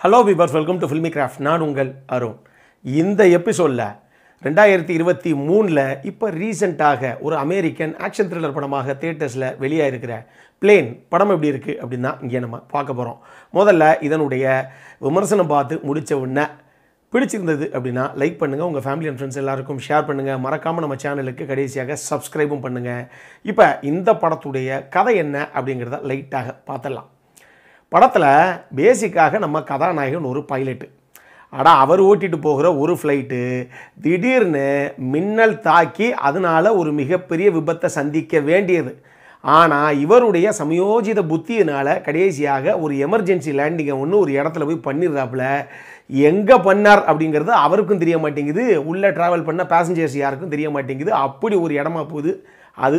hello peepers welcome to Filmi Craft நான் உங்கள் அருண் இந்த எபிசோடில் ரெண்டாயிரத்தி இருபத்தி மூணில் இப்போ ரீசெண்டாக ஒரு அமெரிக்கன் ஆக்ஷன் த்ரில்லர் படமாக தியேட்டர்ஸில் வெளியாகிருக்கிற பிளேன் படம் எப்படி இருக்குது அப்படின்னு தான் இங்கே நம்ம பார்க்க போகிறோம் முதல்ல இதனுடைய விமர்சனம் பார்த்து முடித்த உடனே பிடிச்சிருந்தது அப்படின்னா லைக் பண்ணுங்கள் உங்கள் ஃபேமிலி அண்ட் ஃப்ரெண்ட்ஸ் எல்லாருக்கும் ஷேர் பண்ணுங்கள் மறக்காமல் நம்ம சேனலுக்கு கடைசியாக சப்ஸ்கிரைபும் பண்ணுங்கள் இப்போ இந்த படத்துடைய கதை என்ன அப்படிங்கிறத லைட்டாக பார்த்துடலாம் படத்தில் பேசிக்காக நம்ம கதாநாயகன் ஒரு பைலட்டு ஆனால் அவர் ஓட்டிட்டு போகிற ஒரு ஃப்ளைட்டு திடீர்னு மின்னல் தாக்கி அதனால ஒரு மிகப்பெரிய விபத்தை சந்திக்க வேண்டியது ஆனால் இவருடைய சமயோஜித புத்தியினால் கடைசியாக ஒரு எமர்ஜென்சி லேண்டிங்கை ஒன்று ஒரு இடத்துல போய் பண்ணிடுறாப்புல எங்கே பண்ணார் அப்படிங்கிறது அவருக்கும் தெரிய மாட்டேங்குது உள்ளே ட்ராவல் பண்ண பேசஞ்சர்ஸ் யாருக்கும் தெரிய மாட்டேங்குது அப்படி ஒரு இடமா போகுது அது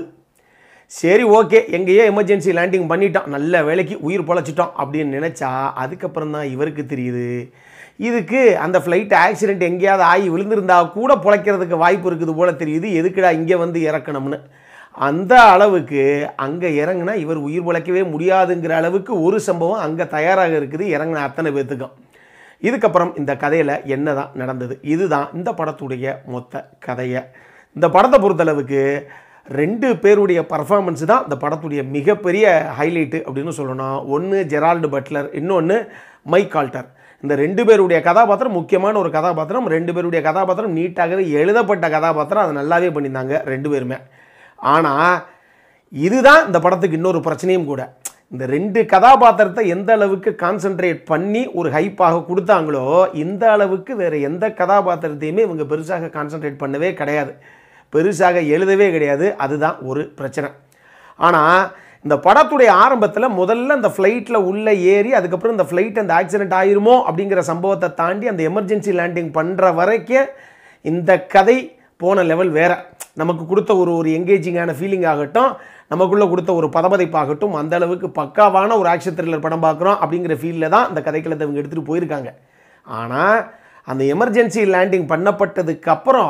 சரி ஓகே எங்கேயோ எமர்ஜென்சி லேண்டிங் பண்ணிட்டோம் நல்ல வேலைக்கு உயிர் பொழைச்சிட்டோம் அப்படின்னு நினச்சா அதுக்கப்புறம் தான் இவருக்கு தெரியுது இதுக்கு அந்த ஃப்ளைட் ஆக்சிடெண்ட் எங்கேயாவது ஆகி விழுந்திருந்தா கூட பொழைக்கிறதுக்கு வாய்ப்பு இருக்குது போல தெரியுது எதுக்குடா இங்கே வந்து இறக்கணும்னு அந்த அளவுக்கு அங்கே இறங்குனா இவர் உயிர் பொழைக்கவே முடியாதுங்கிற அளவுக்கு ஒரு சம்பவம் அங்கே தயாராக இருக்குது இறங்கின அத்தனை பேர்த்துக்கும் இதுக்கப்புறம் இந்த கதையில் என்ன தான் நடந்தது இதுதான் இந்த படத்துடைய மொத்த கதையை இந்த படத்தை பொறுத்தளவுக்கு ரெண்டு பேருடைய பர்ஃபார்மன்ஸ் தான் இந்த படத்துடைய மிகப்பெரிய ஹைலைட்டு அப்படின்னு சொல்லணும் ஒன்று ஜெரால்டு பட்லர் இன்னொன்று மைக் ஆல்டர் இந்த ரெண்டு பேருடைய கதாபாத்திரம் முக்கியமான ஒரு கதாபாத்திரம் ரெண்டு பேருடைய கதாபாத்திரம் நீட்டாகவே எழுதப்பட்ட கதாபாத்திரம் அதை நல்லாவே பண்ணியிருந்தாங்க ரெண்டு பேருமே ஆனால் இதுதான் இந்த படத்துக்கு இன்னொரு பிரச்சனையும் கூட இந்த ரெண்டு கதாபாத்திரத்தை எந்த அளவுக்கு கான்சென்ட்ரேட் பண்ணி ஒரு ஹைப்பாக கொடுத்தாங்களோ இந்த அளவுக்கு வேறு எந்த கதாபாத்திரத்தையுமே இவங்க பெருசாக கான்சென்ட்ரேட் பண்ணவே கிடையாது பெருசாக எழுதவே கிடையாது அதுதான் ஒரு பிரச்சனை ஆனால் இந்த படத்துடைய ஆரம்பத்தில் முதல்ல அந்த ஃப்ளைட்டில் உள்ளே ஏறி அதுக்கப்புறம் இந்த ஃப்ளைட் அந்த ஆக்சிடென்ட் ஆயிருமோ அப்படிங்கிற சம்பவத்தை தாண்டி அந்த எமர்ஜென்சி லேண்டிங் பண்ணுற வரைக்கும் இந்த கதை போன லெவல் வேறு நமக்கு கொடுத்த ஒரு ஒரு எங்கேஜிங்கான ஃபீலிங் ஆகட்டும் நமக்குள்ளே கொடுத்த ஒரு பதபதைப்பாகட்டும் அந்த அளவுக்கு பக்காவான ஒரு ஆக்ஷன் த்ரில்லர் படம் பார்க்குறோம் அப்படிங்கிற ஃபீலில் தான் இந்த கதைக்களத்தை இவங்க எடுத்துகிட்டு போயிருக்காங்க ஆனால் அந்த எமர்ஜென்சி லேண்டிங் பண்ணப்பட்டதுக்கு அப்புறம்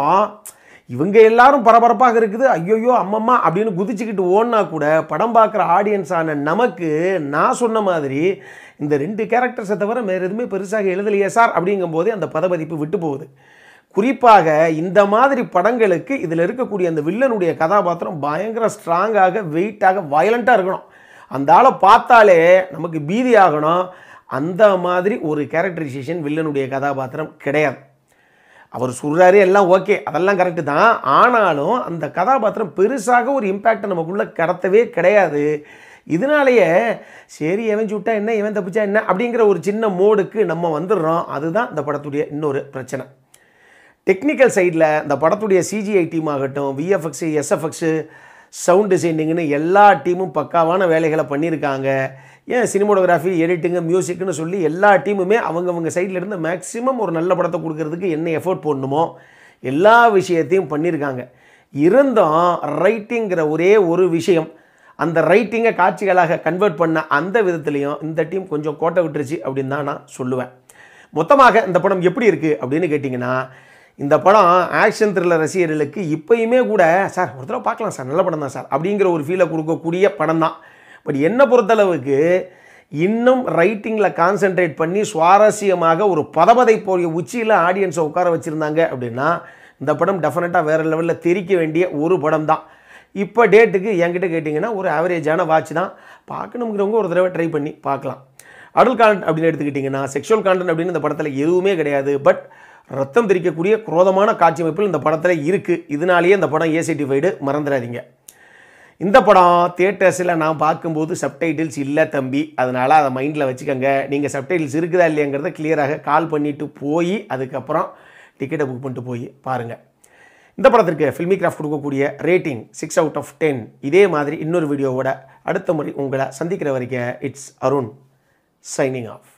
இவங்க எல்லாரும் பரபரப்பாக இருக்குது ஐயோயோ அம்மம்மா அப்படின்னு குதிச்சுக்கிட்டு ஓடினா கூட படம் பார்க்குற ஆடியன்ஸான நமக்கு நான் சொன்ன மாதிரி இந்த ரெண்டு கேரக்டர்ஸை தவிர வேறு எதுவுமே பெருசாக எழுதலையே சார் அப்படிங்கும்போதே அந்த பதபதிப்பு விட்டு போகுது குறிப்பாக இந்த மாதிரி படங்களுக்கு இதில் இருக்கக்கூடிய அந்த வில்லனுடைய கதாபாத்திரம் பயங்கர ஸ்ட்ராங்காக வெயிட்டாக வயலண்ட்டாக இருக்கணும் அந்த ஆளை பார்த்தாலே நமக்கு பீதி ஆகணும் அந்த மாதிரி ஒரு கேரக்டரைசேஷன் வில்லனுடைய கதாபாத்திரம் கிடையாது அவர் சொல்கிறாரு எல்லாம் ஓகே அதெல்லாம் கரெக்டு தான் ஆனாலும் அந்த கதாபாத்திரம் பெருசாக ஒரு இம்பேக்டை நமக்குள்ளே கடத்தவே கிடையாது இதனாலேயே சரி எவன் சுட்டா என்ன எவன் தப்பிச்சா என்ன அப்படிங்கிற ஒரு சின்ன மோடுக்கு நம்ம வந்துடுறோம் அதுதான் இந்த படத்துடைய இன்னொரு பிரச்சனை டெக்னிக்கல் சைடில் இந்த படத்துடைய சிஜிஐ டீம் ஆகட்டும் விஎஃப்எக்ஸு எஸ்எஃப்எக்ஸு சவுண்ட் டிசைனிங்னு எல்லா டீமும் பக்காவான வேலைகளை பண்ணியிருக்காங்க ஏன் சினிமோடோகிராஃபி எடிட்டிங்கு மியூசிக்னு சொல்லி எல்லா டீமுமே அவங்கவுங்க சைடில் இருந்து மேக்ஸிமம் ஒரு நல்ல படத்தை கொடுக்கறதுக்கு என்ன எஃபோர்ட் போடணுமோ எல்லா விஷயத்தையும் பண்ணியிருக்காங்க இருந்தும் ரைட்டிங்கிற ஒரே ஒரு விஷயம் அந்த ரைட்டிங்கை காட்சிகளாக கன்வெர்ட் பண்ண அந்த விதத்துலேயும் இந்த டீம் கொஞ்சம் கோட்டை விட்டுருச்சு அப்படின்னு தான் நான் சொல்லுவேன் மொத்தமாக இந்த படம் எப்படி இருக்குது அப்படின்னு கேட்டிங்கன்னா இந்த படம் ஆக்ஷன் த்ரில்லர் ரசிகர்களுக்கு இப்போயுமே கூட சார் ஒரு தடவை பார்க்கலாம் சார் நல்ல படம் தான் சார் அப்படிங்கிற ஒரு ஃபீலை கொடுக்கக்கூடிய படம் தான் பட் என்னை பொறுத்தளவுக்கு இன்னும் ரைட்டிங்கில் கான்சென்ட்ரேட் பண்ணி சுவாரஸ்யமாக ஒரு பதபதை போய் உச்சியில் ஆடியன்ஸை உட்கார வச்சுருந்தாங்க அப்படின்னா இந்த படம் டெஃபினட்டாக வேறு லெவலில் தெரிக்க வேண்டிய ஒரு படம் தான் இப்போ டேட்டுக்கு என்கிட்ட கேட்டிங்கன்னா ஒரு ஆவரேஜான வாட்ச் தான் பார்க்கணுங்கிறவங்க ஒரு தடவை ட்ரை பண்ணி பார்க்கலாம் அடல் கான்டென்ட் அப்படின்னு எடுத்துக்கிட்டிங்கன்னா செக்ஷுவல் கான்டென்ட் அப்படின்னு இந்த படத்தில் எதுவுமே கிடையாது பட் ரத்தம் தெரிக்கக்கூடிய குரோதமான காட்சி அமைப்பில் இந்த படத்தில் இருக்குது இதனாலேயே இந்த படம் ஏ சர்டிஃபைடு மறந்துடாதீங்க இந்த படம் தியேட்டர்ஸில் நான் பார்க்கும்போது சப்டைட்டில்ஸ் இல்லை தம்பி அதனால் அதை மைண்டில் வச்சுக்கோங்க நீங்கள் சப்டைட்டில்ஸ் இருக்குதா இல்லையாங்கிறத கிளியராக கால் பண்ணிவிட்டு போய் அதுக்கப்புறம் டிக்கெட்டை புக் பண்ணிட்டு போய் பாருங்கள் இந்த படத்திற்கு ஃபில்மி கிராஃப்ட் கொடுக்கக்கூடிய rating six out of ten இதே மாதிரி இன்னொரு வீடியோவோட அடுத்த முறை உங்களை சந்திக்கிற வரைக்கும் இட்ஸ் அருண் சைனிங் ஆஃப்